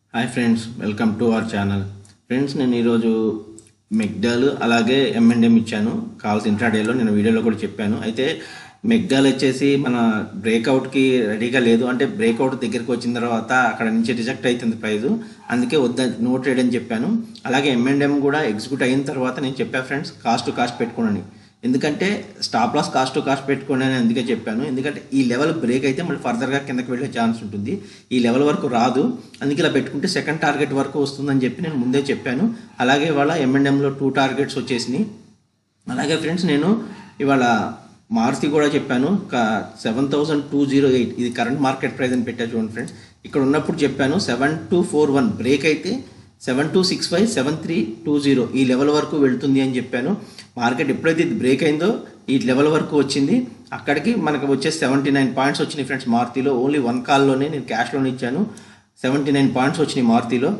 hi friends welcome to our channel friends నేను ఈరోజు మెగ్డాల్ అలాగే ఎంఎండ్ఎం ఇచ్చాను కాల్స్ ఇంట్రాడేలో నేను వీడియోలో కూడా చెప్పాను అయితే మెగ్డాల్ వచ్చేసి మన బ్రేక్అవుట్కి రెడీగా లేదు అంటే బ్రేక్అవుట్ దగ్గరికి వచ్చిన తర్వాత అక్కడ నుంచి రిజెక్ట్ అవుతుంది ప్రైజ్ అందుకే వద్ద నో ట్రేడ్ అని చెప్పాను అలాగే ఎంఎండ్ఎం కూడా ఎగ్జిక్యూట్ అయిన తర్వాత నేను చెప్పా ఫ్రెండ్స్ కాస్ట్ టు కాస్ట్ పెట్టుకోండి ఎందుకంటే stop loss cost to cost పెట్టుకోండి అని అందుకే చెప్పాను ఎందుకంటే ఈ లెవెల్ బ్రేక్ అయితే మళ్ళీ ఫర్దర్గా కిందకి వెళ్ళే ఛాన్స్ ఉంటుంది ఈ లెవెల్ వరకు రాదు అందుకే ఇలా పెట్టుకుంటే సెకండ్ టార్గెట్ వరకు వస్తుందని చెప్పి నేను ముందే చెప్పాను అలాగే ఇవాళ ఎంఎండ్ఎంలో టూ టార్గెట్స్ వచ్చేసినాయి అలాగే ఫ్రెండ్స్ నేను ఇవాళ మారుతి కూడా చెప్పాను seven thousand two zero eight ఇది కరెంట్ మార్కెట్ ప్రైస్ అని పెట్టా చూడండి ఫ్రెండ్స్ ఇక్కడ ఉన్నప్పుడు చెప్పాను seven two four one break అయితే seven two six five seven three two zero ఈ లెవెల్ వరకు వెళ్తుంది అని చెప్పాను మార్కెట్ ఎప్పుడైతే ఇది బ్రేక్ అయిందో ఈ లెవెల్ వరకు వచ్చింది అక్కడికి మనకు వచ్చే సెవెంటీ నైన్ పాయింట్స్ వచ్చినాయి ఫ్రెండ్స్ మారుతిలో ఓన్లీ వన్ కాల్లోనే నేను క్యాష్లోనే ఇచ్చాను సెవెంటీ నైన్ పాయింట్స్ వచ్చినాయి మారుతిలో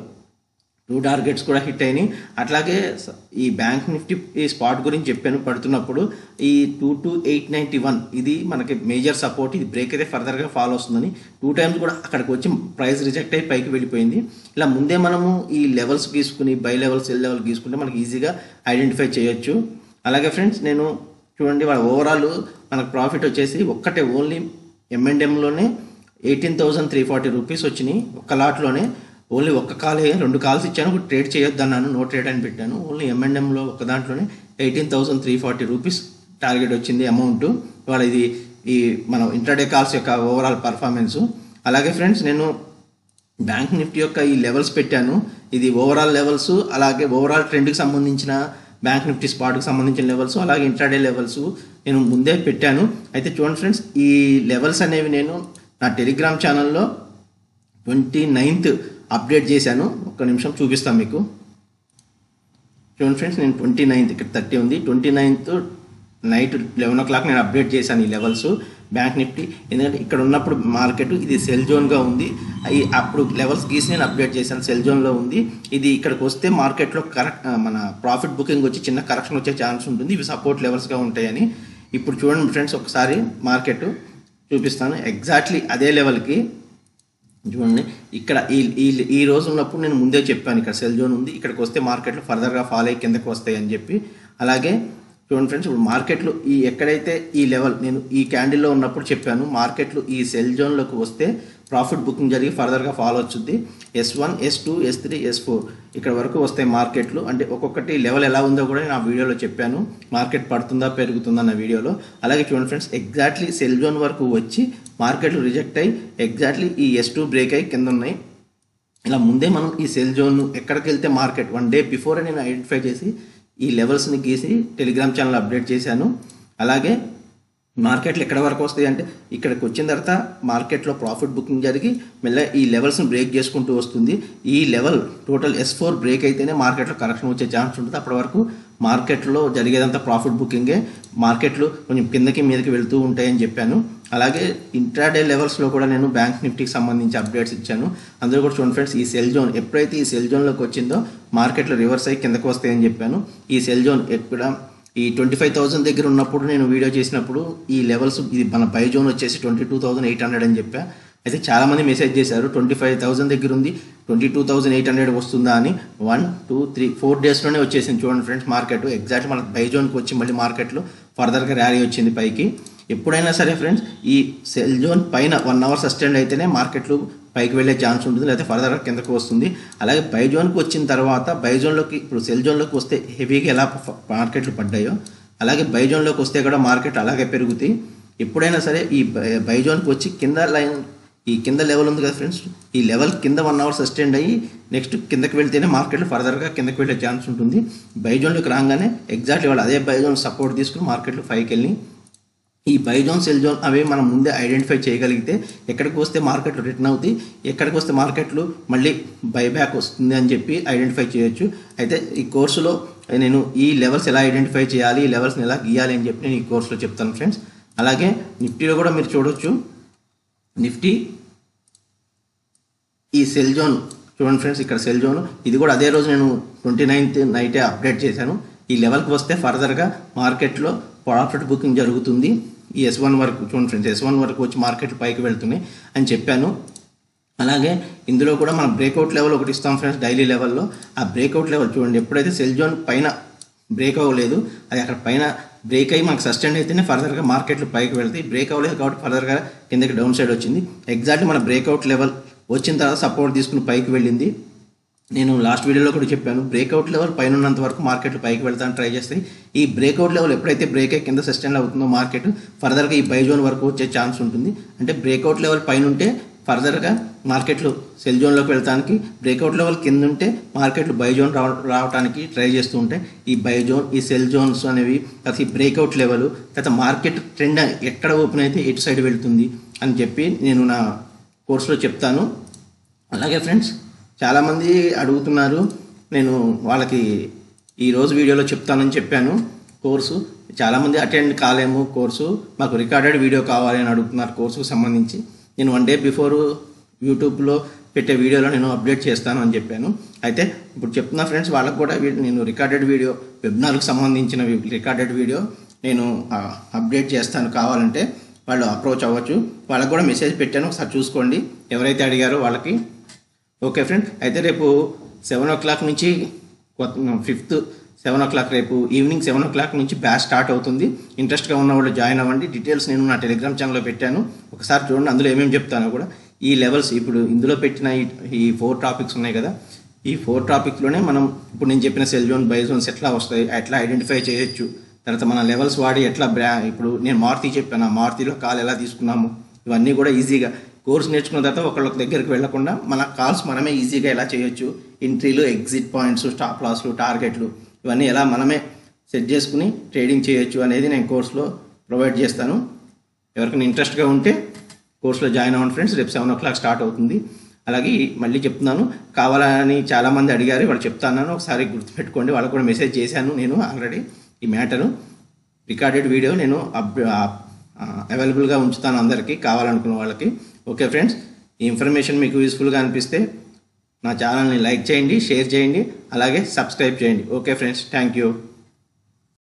టూ టార్గెట్స్ కూడా హిట్ అయినాయి అట్లాగే స- ఈ బ్యాంక్ నిఫ్టీ ఈ స్పాట్ గురించి చెప్పాను పడుతున్నప్పుడు ఈ two two eight ninety one ఇది మనకి మేజర్ సపోర్ట్ ఇది బ్రేక్ అయితే ఫర్దర్గా ఫాలో వస్తుందని టూ టైమ్స్ కూడా అక్కడికి వచ్చి ప్రైస్ రిజెక్ట్ అయ్యి పైకి వెళ్ళిపోయింది ఇలా ముందే మనము ఈ లెవెల్స్ గీసుకుని బై లెవెల్ సెల్ లెవెల్ గీసుకుంటే మనకి ఈజీగా ఐడెంటిఫై చేయొచ్చు అలాగే ఫ్రెండ్స్ నేను చూడండి వాళ్ళ ఓవరాల్ మనకు ప్రాఫిట్ వచ్చేసి ఒక్కటే ఓన్లీ ఎంఎండ్ఎంలోనే eighteen thousand three forty rupees వచ్చినాయి ఒక్క లాట్లోనే ఓన్లీ ఒక్క కాలే రెండు కాల్స్ ఇచ్చాను ఒక ట్రేడ్ చేయొద్దు అన్నాను నో ట్రేడ్ అని పెట్టాను ఓన్లీ ఎంఎండ్ఎంలో ఒక దాంట్లోనే eighteen thousand three forty rupees target వచ్చింది అమౌంట్ ఇవాళ ఇది ఈ మన ఇంటర్డే కాల్స్ యొక్క ఓవరాల్ పర్ఫార్మెన్స్ అలాగే ఫ్రెండ్స్ నేను బ్యాంక్ నిఫ్టీ యొక్క ఈ లెవెల్స్ పెట్టాను ఇది ఓవరాల్ లెవెల్స్ అలాగే ఓవరాల్ ట్రెండ్కి సంబంధించిన బ్యాంక్ నిఫ్టీ స్పాట్కి సంబంధించిన లెవెల్స్ అలాగే ఇంట్రాడే లెవెల్స్ నేను ముందే పెట్టాను అయితే చూడండి ఫ్రెండ్స్ ఈ లెవెల్స్ అనేవి నేను నా టెలిగ్రామ్ ఛానల్లో ట్వంటీ నైన్త్ అప్డేట్ చేశాను ఒక్క నిమిషం చూపిస్తాను మీకు చూడండి ఫ్రెండ్స్ నేను ట్వంటీ నైన్త్ ఇక్కడ థర్టీ ఉంది twenty ninth night eleven o'clock నేను అప్డేట్ చేశాను ఈ లెవెల్స్ బ్యాంక్ నిఫ్టీ ఎందుకంటే ఇక్కడ ఉన్నప్పుడు మార్కెట్ ఇది సెల్ జోన్గా ఉంది అయి అప్పుడు లెవెల్స్ గీసి నేను అప్డేట్ చేశాను సెల్ జోన్లో ఉంది ఇది ఇక్కడికి వస్తే మార్కెట్లో కరెక్ట్ మన ప్రాఫిట్ బుకింగ్ వచ్చి చిన్న కరెక్షన్ వచ్చే ఛాన్స్ ఉంటుంది ఇవి సపోర్ట్ లెవెల్స్గా ఉంటాయని ఇప్పుడు చూడండి ఫ్రెండ్స్ ఒకసారి మార్కెట్ చూపిస్తాను ఎగ్జాక్ట్లీ అదే లెవెల్కి చూడండి ఇక్కడ ఈ ఈ ఈ రోజు ఉన్నప్పుడు నేను ముందే చెప్పాను ఇక్కడ సెల్ జోన్ ఉంది ఇక్కడికి వస్తే మార్కెట్లు ఫర్దర్గా ఫాలో అయ్యి కిందకి వస్తాయి అని చెప్పి అలాగే చూడండి ఫ్రెండ్స్ ఇప్పుడు మార్కెట్లు ఈ ఎక్కడైతే ఈ లెవెల్ నేను ఈ క్యాండిల్లో ఉన్నప్పుడు చెప్పాను మార్కెట్లు ఈ సెల్ జోన్లోకి వస్తే ప్రాఫిట్ బుకింగ్ జరిగి ఫర్దర్గా ఫాలో వచ్చింది S one S two S three S four ఇక్కడ వరకు వస్తాయి మార్కెట్లు అంటే ఒక్కొక్కటి లెవెల్ ఎలా ఉందో కూడా నేను ఆ వీడియోలో చెప్పాను మార్కెట్ పడుతుందా పెరుగుతుందా అన్న వీడియోలో అలాగే చూడండి ఫ్రెండ్స్ ఎగ్జాక్ట్లీ సెల్ జోన్ వరకు వచ్చి మార్కెట్లు రిజెక్ట్ అయ్యి ఎగ్జాక్ట్లీ ఈ ఎస్ టూ బ్రేక్ అయ్యి కింద ఉన్నాయి ఇలా ముందే మనం ఈ సెల్ జోన్ ఎక్కడికి వెళ్తే మార్కెట్ వన్ డే బిఫోర్ నేను ఐడెంటిఫై చేసి ఈ లెవెల్స్ని గీసి టెలిగ్రామ్ ఛానల్ అప్డేట్ చేశాను అలాగే మార్కెట్లు ఎక్కడ వరకు వస్తాయి అంటే ఇక్కడికి వచ్చిన తర్వాత మార్కెట్లో ప్రాఫిట్ బుకింగ్ జరిగి మెల్ల ఈ లెవెల్స్ని బ్రేక్ చేసుకుంటూ వస్తుంది ఈ level total S four break అయితేనే మార్కెట్లో కరెక్షన్ వచ్చే ఛాన్స్ ఉంటుంది అప్పటి వరకు మార్కెట్లో జరిగేదంతా ప్రాఫిట్ బుకింగే మార్కెట్లు కొంచెం కిందకి మీదకి వెళ్తూ ఉంటాయని చెప్పాను అలాగే ఇంట్రాడే లెవెల్స్లో కూడా నేను బ్యాంక్ నిఫ్టీకి సంబంధించి అప్డేట్స్ ఇచ్చాను అందులో కూడా చూడండి ఫ్రెండ్స్ ఈ సెల్ జోన్ ఎప్పుడైతే ఈ సెల్ జోన్లోకి వచ్చిందో మార్కెట్లో రివర్స్ అయ్యి కిందకు వస్తాయని చెప్పాను ఈ సెల్ జోన్ ఎక్కడ ఈ ట్వంటీ ఫైవ్ థౌసండ్ దగ్గర ఉన్నప్పుడు నేను వీడియో చేసినప్పుడు ఈ లెవెల్స్ ఇది మన బై జోన్ వచ్చేసి twenty two thousand eight hundred అని చెప్పా అయితే చాలామంది మెసేజ్ చేశారు ట్వంటీ ఫైవ్ థౌసండ్ దగ్గర ఉంది twenty two thousand eight hundred వస్తుందా అని వన్ టూ త్రీ ఫోర్ డేస్లోనే వచ్చేసింది చూడండి ఫ్రెండ్స్ మార్కెట్ ఎగ్జాక్ట్ మన బై జోన్కి వచ్చి మళ్ళీ మార్కెట్లో ఫర్దర్గా ర్యాలీ వచ్చింది పైకి ఎప్పుడైనా సరే ఫ్రెండ్స్ ఈ సెల్ జోన్ పైన వన్ అవర్ సస్టెండ్ అయితేనే మార్కెట్లు పైకి వెళ్ళే ఛాన్స్ ఉంటుంది లేకపోతే ఫర్దర్గా కిందకు వస్తుంది అలాగే బై జోన్కి వచ్చిన తర్వాత బై జోన్లోకి ఇప్పుడు సెల్ జోన్లోకి వస్తే హెవీగా ఎలా ప- మార్కెట్లు పడ్డాయో అలాగే బై జోన్లోకి వస్తే కూడా మార్కెట్ అలాగే పెరుగుతాయి ఎప్పుడైనా సరే ఈ బై- బై జోన్కి వచ్చి కింద లైన్ ఈ కింద లెవెల్ ఉంది కదా ఫ్రెండ్స్ ఈ లెవెల్ కింద వన్ అవర్ సస్టెండ్ అయ్యి నెక్స్ట్ కిందకి వెళ్తేనే మార్కెట్లో ఫర్దర్గా కిందకి వెళ్ళే ఛాన్స్ ఉంటుంది బై జోన్లోకి రాగానే ఎగ్జాక్ట్లీ వాళ్ళు అదే బై జోన్ సపోర్ట్ తీసుకుని మార్కెట్లో పైకి వెళ్ళి ఈ బై జోన్ సెల్ జోన్ అవి మనం ముందే ఐడెంటిఫై చేయగలిగితే ఎక్కడికి వస్తే మార్కెట్లు రిటర్న్ అవుతాయి ఎక్కడికి వస్తే మార్కెట్లు మళ్ళీ బైబ్యాక్ వస్తుంది అని చెప్పి ఐడెంటిఫై చేయొచ్చు అయితే ఈ కోర్సులో నేను ఈ లెవెల్స్ ఎలా ఐడెంటిఫై చేయాలి ఈ లెవెల్స్ని ఎలా గీయాలి అని చెప్పి నేను ఈ కోర్సులో చెప్తాను ఫ్రెండ్స్ అలాగే నిఫ్టీలో కూడా మీరు చూడొచ్చు నిఫ్టీ ఈ సెల్ జోన్ చూడండి ఫ్రెండ్స్ ఇక్కడ సెల్ జోన్ ఇది కూడా అదే రోజు నేను ట్వంటీ నైన్త్ నైటే అప్డేట్ చేశాను ఈ లెవెల్కి వస్తే ఫర్దర్గా మార్కెట్లో ప్రాఫిట్ బుకింగ్ జరుగుతుంది ఈ ఎస్ వన్ వరకు చూడండి ఫ్రెండ్స్ ఎస్ వన్ వరకు వచ్చి మార్కెట్ పైకి వెళ్తున్నాయి అని చెప్పాను అలాగే ఇందులో కూడా మనం బ్రేక్అవుట్ లెవెల్ ఒకటి ఇస్తాం ఫ్రెండ్స్ డైలీ లెవెల్లో ఆ బ్రేక్అవుట్ లెవెల్ చూడండి ఎప్పుడైతే సెల్ జోన్ పైన బ్రేక్ అవ్వలేదు అది అక్కడ పైన బ్రేక్ అయ్యి మనకు సస్టైన్ అయితేనే ఫర్దర్గా మార్కెట్లు పైకి వెళ్తాయి బ్రేక్ అవ్వలేదు కాబట్టి ఫర్దర్గా కిందకి డౌన్ సైడ్ వచ్చింది ఎగ్జాక్ట్లీ మన బ్రేక్అవుట్ లెవెల్ వచ్చిన తర్వాత సపోర్ట్ తీసుకుని పైకి వెళ్ళింది నేను లాస్ట్ వీడియోలో కూడా చెప్పాను బ్రేక్అవుట్ లెవెల్ పైన ఉన్నంత వరకు మార్కెట్లు పైకి వెళ్తాను ట్రై చేస్తాయి ఈ బ్రేక్అవుట్ లెవెల్ ఎప్పుడైతే బ్రేక్ అయ్యి కింద సస్టైన్ అవుతుందో మార్కెట్ ఫర్దర్గా ఈ బై జోన్ వరకు వచ్చే ఛాన్స్ ఉంటుంది అంటే బ్రేక్అవుట్ లెవెల్ పైన ఉంటే ఫర్దర్గా మార్కెట్లు సెల్ జోన్లోకి వెళ్తానికి బ్రేక్అవుట్ లెవెల్ కింద ఉంటే మార్కెట్లు బై జోన్ రావ రావడానికి ట్రై చేస్తూ ఉంటాయి ఈ బై జోన్ ఈ సెల్ జోన్స్ అనేవి తర్వాత ఈ బ్రేక్అవుట్ లెవెల్ తర్వాత మార్కెట్ ట్రెండ్ ఎక్కడ ఓపెన్ అయితే ఎటు సైడ్ వెళ్తుంది అని చెప్పి నేను నా కోర్సులో చెప్తాను అలాగే ఫ్రెండ్స్ చాలామంది అడుగుతున్నారు నేను వాళ్ళకి ఈరోజు వీడియోలో చెప్తానని చెప్పాను కోర్సు చాలామంది అటెండ్ కాలేము కోర్సు మాకు రికార్డెడ్ వీడియో కావాలి అని అడుగుతున్నారు కోర్సుకు సంబంధించి నేను వన్ డే బిఫోర్ యూట్యూబ్లో పెట్టే వీడియోలో నేను అప్డేట్ చేస్తాను అని చెప్పాను అయితే ఇప్పుడు చెప్తున్నా ఫ్రెండ్స్ వాళ్ళకు కూడా వీ- నేను రికార్డెడ్ వీడియో వెబినార్కి సంబంధించిన రికార్డెడ్ వీడియో నేను ఆ, అప్డేట్ చేస్తాను కావాలంటే వాళ్ళు అప్రోచ్ అవ్వచ్చు వాళ్ళకు కూడా మెసేజ్ పెట్టాను ఒకసారి చూసుకోండి ఎవరైతే అడిగారో వాళ్ళకి ఓకే ఫ్రెండ్ అయితే రేపు సెవెన్ ఓ క్లాక్ నుంచి ఫిఫ్త్ సెవెన్ ఓ క్లాక్ రేపు ఈవినింగ్ సెవెన్ ఓ క్లాక్ నుంచి బ్యాచ్ స్టార్ట్ అవుతుంది ఇంట్రెస్ట్గా ఉన్న వాళ్ళు జాయిన్ అవ్వండి డీటెయిల్స్ నేను నా టెలిగ్రామ్ ఛానల్లో పెట్టాను ఒకసారి చూడండి అందులో ఏమేమి చెప్తానో కూడా ఈ లెవెల్స్ ఇప్పుడు ఇందులో పెట్టిన ఈ- ఈ ఫోర్ టాపిక్స్ ఉన్నాయి కదా ఈ ఫోర్ టాపిక్లోనే మనం ఇప్పుడు నేను చెప్పిన సెల్ జోన్ బై జోన్స్ ఎట్లా వస్తాయి ఎట్లా ఐడెంటిఫై చేయొచ్చు తర్వాత మన లెవెల్స్ వాడి ఎట్లా బ్రా ఇప్పుడు నేను మారుతి చెప్పాను ఆ మారుతిలో కాల్ ఎలా తీసుకున్నాము ఇవన్నీ కూడా ఈజీగా కోర్స్ నేర్చుకున్న తర్వాత ఒకళ్ళ దగ్గరికి వెళ్లకుండా మన కాల్స్ మనమే ఈజీగా ఎలా చేయొచ్చు ఎంట్రీలు ఎగ్జిట్ పాయింట్స్ స్టాప్ లాస్లు టార్గెట్లు ఇవన్నీ ఎలా మనమే సెట్ చేసుకుని ట్రేడింగ్ చేయొచ్చు అనేది నేను కోర్సులో ప్రొవైడ్ చేస్తాను ఎవరికైనా ఇంట్రెస్ట్గా ఉంటే కోర్సులో జాయిన్ అవ్వండి ఫ్రెండ్స్ రేపు సెవెన్ ఓ క్లాక్ స్టార్ట్ అవుతుంది అలాగే మళ్ళీ చెప్తున్నాను కావాలని చాలామంది అడిగారు వాళ్ళు చెప్తాను ఒకసారి గుర్తుపెట్టుకోండి వాళ్ళకు కూడా మెసేజ్ చేశాను నేను ఆల్రెడీ ఈ మ్యాటరు రికార్డెడ్ వీడియో నేను అప్ అవైలబుల్గా ఉంచుతాను అందరికీ కావాలనుకున్న వాళ్ళకి ఓకే ఫ్రెండ్స్ ఈ ఇన్ఫర్మేషన్ మీకు యూస్ఫుల్గా అనిపిస్తే నా ఛానల్ని లైక్ చేయండి షేర్ చేయండి అలాగే సబ్స్క్రైబ్ చేయండి ఓకే ఫ్రెండ్స్ థ్యాంక్ యూ